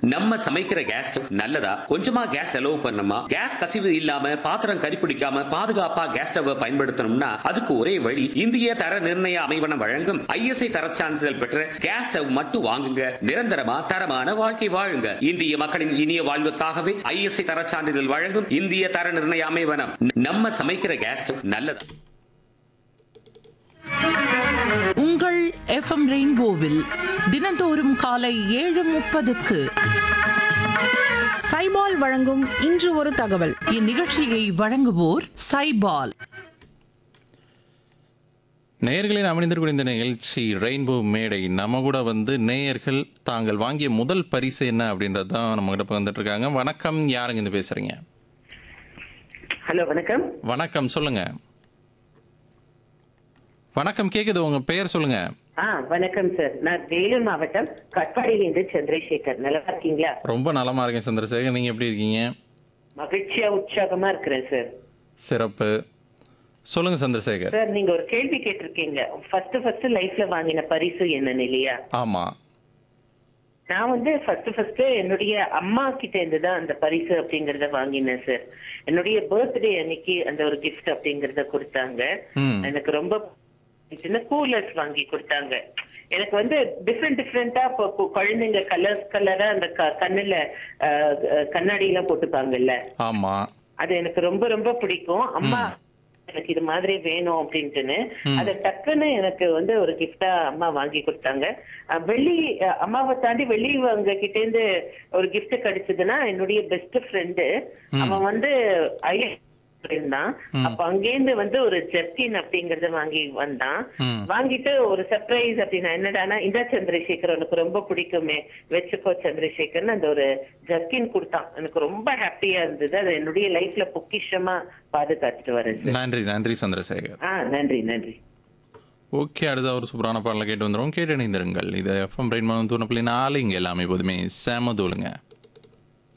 நம்ம சமைக்கிற gas stove நல்லதா கொஞ்சமா கேஸ் செலவு பண்ணணுமா கேஸ் கசிவு இல்லாம பாத்திரம் கரிப்பிடிக்காம பாதுகாப்பா கேஸ் ஸ்டவ் பயன்படுத்தணும்னா அதுக்கு ஒரே வழி இந்திய தர நிர்ணய அமைவனம் வழங்கும் ஐஎஸ்ஐ தரச் சான்றிதழ் பெற்ற கேஸ் ஸ்டவ் மட்டும் வாங்குங்க நிரந்தரமா தரமான வாழ்க்கை வாழுங்க இந்திய மக்களின் இனிய வாழ்வுக்காகவே ஐஎஸ்ஐ தரச் சான்றிதழ் வழங்கும் இந்திய தர நிர்ணய அமைவனம் நம்ம சமைக்கிற கேஸ் ஸ்டவ் நல்லதா உங்கள் எஃப்எம் ரெயின்போவில் தினந்தோறும் காலை ஏழு முப்பதுக்கு சைபால் வழங்கும் இன்று ஒரு தகவல் இந்நிகழ்ச்சியை வழங்குவோர் சைபால் நேயர்களின் அமைந்திருக்கூடிய இந்த நிகழ்ச்சி ரெயின்போ மேடை நம்ம கூட வந்து நேயர்கள் தாங்கள் வாங்கிய முதல் பரிசு என்ன அப்படின்றது தான் நம்ம கிட்ட வந்துட்டு இருக்காங்க வணக்கம் யாருங்க இந்த பேசுறீங்க ஹலோ வணக்கம் வணக்கம் சொல்லுங்க வணக்கம் கேக்குது உங்க பெயர் சொல்லுங்க ஆ வணக்கம் சார் நான் வேலூர் மாவட்டம் கட்பாடியிலிருந்து சந்திரசேகர் நல்லா இருக்கீங்களா ரொம்ப நலமா இருக்கேன் சந்திரசேகர் நீங்க எப்படி இருக்கீங்க மகிழ்ச்சியா உற்சாகமா இருக்கிறேன் சார் சிறப்பு சொல்லுங்க சந்திரசேகர் சார் நீங்க ஒரு கேள்வி கேட்டிருக்கீங்க ஃபர்ஸ்ட் ஃபர்ஸ்ட் லைஃப்ல வாங்கின பரிசு என்னன்னு இல்லையா ஆமா நான் வந்து ஃபர்ஸ்ட் ஃபர்ஸ்ட் என்னுடைய அம்மா கிட்ட இருந்து தான் அந்த பரிசு அப்படிங்கறத வாங்கினேன் சார் என்னுடைய பர்த்டே அன்னைக்கு அந்த ஒரு gift அப்படிங்கறத கொடுத்தாங்க ம். எனக்கு ரொம்ப சின்ன கூலர்ஸ் வாங்கி கொடுத்தாங்க எனக்கு வந்து டிஃப்ரெண்ட் டிஃப்ரெண்டா இப்போ கு- குழந்தைங்க கலர்ஸ் கலரா அந்த க- கண்ணுல அஹ், அஹ், கண்ணாடி எல்லாம் போட்டுப்பாங்கல்ல ஆமா அது எனக்கு ரொம்ப ரொம்ப பிடிக்கும் அம்மா எனக்கு இது மாதிரி வேணும் அப்படின்ட்டுன்னு அத டக்குன்னு எனக்கு வந்து ஒரு கிஃப்டா அம்மா வாங்கி கொடுத்தாங்க அஹ் வெள்ளி அஹ் அம்மாவை தாண்டி வெள்ளி அவங்க கிட்ட இருந்து ஒரு gift கிடைச்சதுன்னா என்னுடைய பெஸ்ட் ஃப்ரெண்டு அவன் வந்து ஐ இருந்தான் அப்ப அங்கேருந்து வந்து ஒரு ஜெர்கின் அப்படிங்கறத வாங்கி வந்தான் ம். வாங்கிட்டு ஒரு சர்ப்ரைஸ் அப்படின்னா என்னடானா இந்த சந்திரசேகர் உனக்கு ரொம்ப பிடிக்குமே வச்சுக்கோ சந்திரசேகர்னு அந்த ஒரு ஜர்கின் கொடுத்தான் எனக்கு ரொம்ப ஹாப்பியா இருந்தது அது என்னுடைய லைஃப்ல பொக்கிஷமா பாதுகாத்துட்டு வரேன் சார் நன்றி நன்றி சந்திரசேகர் ஆ நன்றி நன்றி ஓகே அடுத்த ஒரு சூப்பரான பாடலை கேட்டு வந்துடும் கேட்டு இணைந்திருங்கள் இது எஃப்எம் ரெயின் மனம் தூணப்பிள்ளை நாலு இங்கே எல்லாமே எப்போதுமே செம தூளுங்க